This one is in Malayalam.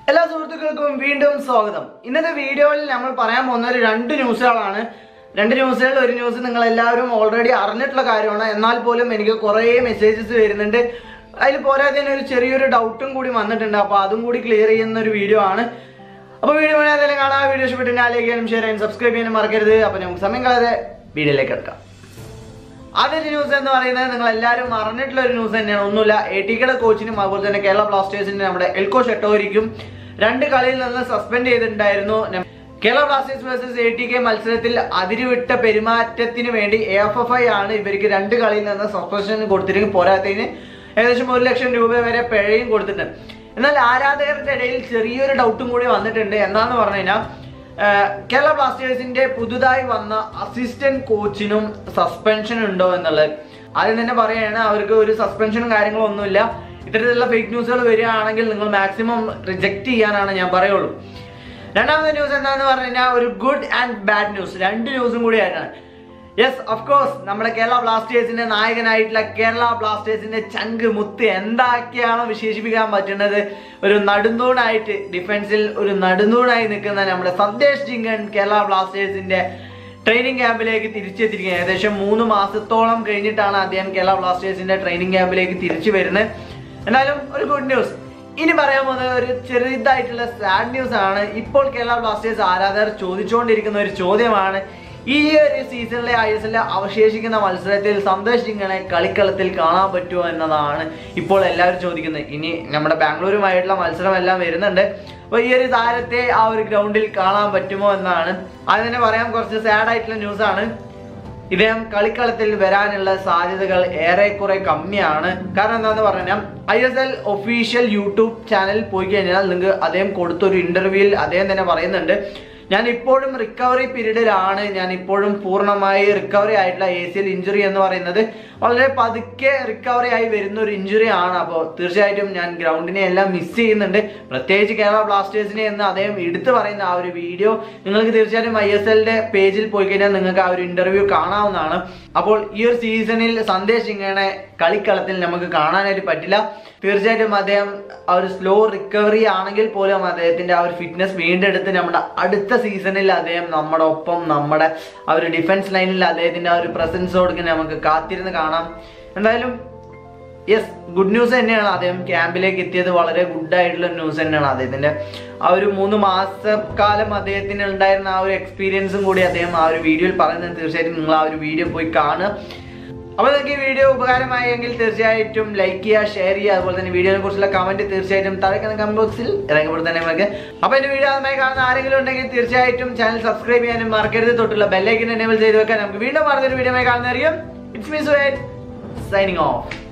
എല്ലാ സുഹൃത്തുക്കൾക്കും വീണ്ടും സ്വാഗതം ഇന്നത്തെ വീഡിയോയിൽ നമ്മൾ പറയാൻ പോകുന്ന ഒരു രണ്ട് ന്യൂസുകളാണ് രണ്ട് ന്യൂസുകളിൽ ഒരു ന്യൂസ് നിങ്ങൾ എല്ലാവരും ഓൾറെഡി അറിഞ്ഞിട്ടുള്ള കാര്യമാണ് എന്നാൽ പോലും എനിക്ക് കുറേ മെസ്സേജസ് വരുന്നുണ്ട് അതിൽ പോരാതെ തന്നെ ഒരു ചെറിയൊരു ഡൗട്ടും കൂടി വന്നിട്ടുണ്ട് അപ്പോൾ അതും കൂടി ക്ലിയർ ചെയ്യുന്ന ഒരു വീഡിയോ ആണ് അപ്പോൾ വീഡിയോ വേണേൽ ഏതായാലും കാണാം വീഡിയോ ഇഷ്ടപ്പെട്ട് ലൈക്ക് ചെയ്യാനും ഷെയർ ചെയ്യാനും സബ്സ്ക്രൈബ് ചെയ്യാനും മറക്കരുത് അപ്പോൾ നമുക്ക് സമയം കളയാതെ വീഡിയോയിലേക്ക് എടുക്കാം ആദ്യത്തെ ന്യൂസ് എന്ന് പറയുന്നത് നിങ്ങൾ എല്ലാവരും അറിഞ്ഞിട്ടുള്ള ഒരു ന്യൂസ് തന്നെയാണ് ഒന്നുമില്ല എ ടി കെയുടെ കോച്ചിനും അതുപോലെ തന്നെ കേരള ബ്ലാസ്റ്റേഴ്സിന്റെ നമ്മുടെ എൽക്കോ ഷെട്ടോരിക്കും രണ്ട് കളിയിൽ നിന്ന് സസ്പെൻഡ് ചെയ്തിട്ടുണ്ടായിരുന്നു നം- Kerala Blasters versus A T K മത്സരത്തിൽ അതിരുവിട്ട പെരുമാറ്റത്തിന് വേണ്ടി എ എഫ് എഫ് ഐ ആണ് ഇവർക്ക് രണ്ട് കളിയിൽ നിന്ന് സസ്പെൻഷൻ കൊടുത്തിരിക്കും പോരാത്തതിന് ഏകദേശം ഒരു ലക്ഷം രൂപ വരെ പിഴയും കൊടുത്തിട്ടുണ്ട് എന്നാൽ ആരാധകരുടെ ഇടയിൽ ചെറിയൊരു ഡൗട്ടും കൂടി വന്നിട്ടുണ്ട് എന്താന്ന് പറഞ്ഞു കഴിഞ്ഞാൽ ഏഹ് കേരള ബ്ലാസ്റ്റേഴ്സിന്റെ പുതുതായി വന്ന അസിസ്റ്റന്റ് കോച്ചിനും സസ്പെൻഷൻ ഉണ്ടോ എന്നുള്ളത് ആദ്യം തന്നെ പറയുകയാണ് അവർക്ക് ഒരു സസ്പെൻഷനും കാര്യങ്ങളും ഒന്നുമില്ല ഇത്തരത്തിലുള്ള ഫേക്ക് ന്യൂസുകൾ വരികയാണെങ്കിൽ നിങ്ങൾ മാക്സിമം റിജക്ട് ചെയ്യാനാണ് ഞാൻ പറയുള്ളൂ രണ്ടാമത്തെ ന്യൂസ് എന്താന്ന് പറഞ്ഞു കഴിഞ്ഞാൽ ഒരു ഗുഡ് ആൻഡ് ബാഡ് ന്യൂസ് രണ്ട് ന്യൂസും കൂടിയായിട്ടാണ് യെസ് ഓഫ് കോഴ്സ് നമ്മുടെ കേരള ബ്ലാസ്റ്റേഴ്സിന്റെ നായകനായിട്ടുള്ള കേരള ബ്ലാസ്റ്റേഴ്സിന്റെ ചങ്ക് മുത്ത് എന്താക്കിയാണോ വിശേഷിപ്പിക്കാൻ പറ്റുന്നത് ഒരു നടുന്തൂണായിട്ട് ഡിഫൻസിൽ ഒരു നടുന്തൂണായി നിൽക്കുന്ന നമ്മുടെ സന്ദേശ് ജിങ്കൻ കേരള ബ്ലാസ്റ്റേഴ്സിന്റെ ട്രെയിനിങ് ക്യാമ്പിലേക്ക് തിരിച്ചെത്തിയിരിക്കുന്നത് ഏകദേശം മൂന്ന് മാസത്തോളം കഴിഞ്ഞിട്ടാണ് അദ്ദേഹം കേരള ബ്ലാസ്റ്റേഴ്സിന്റെ ട്രെയിനിങ് ക്യാമ്പിലേക്ക് തിരിച്ചു വരുന്നത് എന്നാലും ഒരു ഗുഡ് ന്യൂസ് ഇനി പറയാൻ പോകുന്നത് ഒരു ചെറുതായിട്ടുള്ള സാഡ് ന്യൂസ് ആണ് ഇപ്പോൾ കേരള ബ്ലാസ്റ്റേഴ്സ് ആരാധകർ ചോദിച്ചുകൊണ്ടിരിക്കുന്ന ഒരു ചോദ്യമാണ് ഈ ഒരു സീസണിലെ ഐ എസ് എല്ലിലെ അവശേഷിക്കുന്ന മത്സരത്തിൽ സന്തോഷ് സിംഗിനെ കളിക്കളത്തിൽ കാണാൻ പറ്റുമോ എന്നതാണ് ഇപ്പോൾ എല്ലാവരും ചോദിക്കുന്നത് ഇനി നമ്മുടെ ബാംഗ്ലൂരുമായിട്ടുള്ള മത്സരം എല്ലാം വരുന്നുണ്ട് അപ്പോൾ ഈ ഒരു താരത്തെ ആ ഒരു ഗ്രൗണ്ടിൽ കാണാൻ പറ്റുമോ എന്നാണ് ആദ്യം തന്നെ പറയാം കുറച്ച് സാഡ് ആയിട്ടുള്ള ന്യൂസ് ആണ് ഇദ്ദേഹം കളിക്കളത്തിൽ വരാനുള്ള സാധ്യതകൾ ഏറെക്കുറെ കമ്മിയാണ് കാരണം എന്താന്ന് പറഞ്ഞാൽ I S L official YouTube ചാനലിൽ പോയി കഴിഞ്ഞാൽ നിങ്ങൾക്ക് അദ്ദേഹം കൊടുത്തൊരു ഇന്റർവ്യൂവിൽ അദ്ദേഹം തന്നെ പറയുന്നുണ്ട് ഞാൻ ഇപ്പോഴും റിക്കവറി പീരീഡിലാണ് ഞാൻ ഇപ്പോഴും പൂർണ്ണമായി റിക്കവറി ആയിട്ടുള്ള എ സി എൽ ഇഞ്ചുറി എന്ന് പറയുന്നത് വളരെ പതുക്കെ റിക്കവറി ആയി വരുന്ന ഒരു ഇഞ്ചുറി ആണ് അപ്പോൾ തീർച്ചയായിട്ടും ഞാൻ ഗ്രൗണ്ടിനെ എല്ലാം മിസ് ചെയ്യുന്നുണ്ട് പ്രത്യേകിച്ച് കേരള ബ്ലാസ്റ്റേഴ്സിനെ എന്ന് അദ്ദേഹം എടുത്തു പറയുന്ന ആ ഒരു വീഡിയോ നിങ്ങൾക്ക് തീർച്ചയായിട്ടും ഐ എസ് എല്ലിന്റെ പേജിൽ പോയി കഴിഞ്ഞാൽ നിങ്ങൾക്ക് ആ ഒരു ഇന്റർവ്യൂ കാണാവുന്നതാണ് അപ്പോൾ ഈ ഒരു സീസണിൽ സന്ദേശ് ഇങ്ങനെ കളിക്കളത്തിൽ നമുക്ക് കാണാനായിട്ട് പറ്റില്ല തീർച്ചയായിട്ടും അദ്ദേഹം ആ ഒരു സ്ലോ റിക്കവറി ആണെങ്കിൽ പോലും അദ്ദേഹത്തിന്റെ ആ ഒരു ഫിറ്റ്നസ് വീണ്ടെടുത്ത് നമ്മുടെ അടുത്ത സീസണിൽ അദ്ദേഹം നമ്മുടെ ഒപ്പം നമ്മുടെ ആ ഒരു ഡിഫൻസ് ലൈനിൽ അദ്ദേഹത്തിന്റെ ആ ഒരു പ്രസൻസോടൊക്കെ നമുക്ക് കാത്തിരുന്ന് കാണാം എന്തായാലും യെസ് ഗുഡ് ന്യൂസ് തന്നെയാണ് അദ്ദേഹം ക്യാമ്പിലേക്ക് എത്തിയത് വളരെ ഗുഡ് ആയിട്ടുള്ള ന്യൂസ് തന്നെയാണ് അദ്ദേഹത്തിന്റെ ആ ഒരു മൂന്ന് മാസക്കാലം അദ്ദേഹത്തിന് ഉണ്ടായിരുന്ന ആ ഒരു എക്സ്പീരിയൻസും കൂടി അദ്ദേഹം ആ ഒരു വീഡിയോയിൽ പറയുന്നത് തീർച്ചയായിട്ടും നിങ്ങൾ ആ ഒരു വീഡിയോ പോയി കാണുക അപ്പോൾ നിങ്ങൾക്ക് ഈ വീഡിയോ ഉപകാരമായെങ്കിൽ തീർച്ചയായിട്ടും ലൈക്ക് ചെയ്യുക ഷെയർ ചെയ്യുക അതുപോലെ തന്നെ വീഡിയോനെ കുറിച്ചുള്ള കമന്റ് തീർച്ചയായിട്ടും താഴെ കമന്റ് ബോക്സിൽ ഇറങ്ങപ്പെടുത്താൻ നിങ്ങൾക്ക് അപ്പോൾ എൻ്റെ വീഡിയോ ആദ്യമായി കാണുന്ന ആരെങ്കിലും ഉണ്ടെങ്കിൽ തീർച്ചയായിട്ടും ചാനൽ സബ്സ്ക്രൈബ് ചെയ്യാനും മറക്കരുത് തൊട്ടുള്ള ബെല്ലൈക്കൻ എനേബിൾ ചെയ്ത് വെക്കാൻ നമുക്ക് വീണ്ടും പറഞ്ഞൊരു വീഡിയോ കാണുന്നതായിരിക്കും it's me Suhail signing of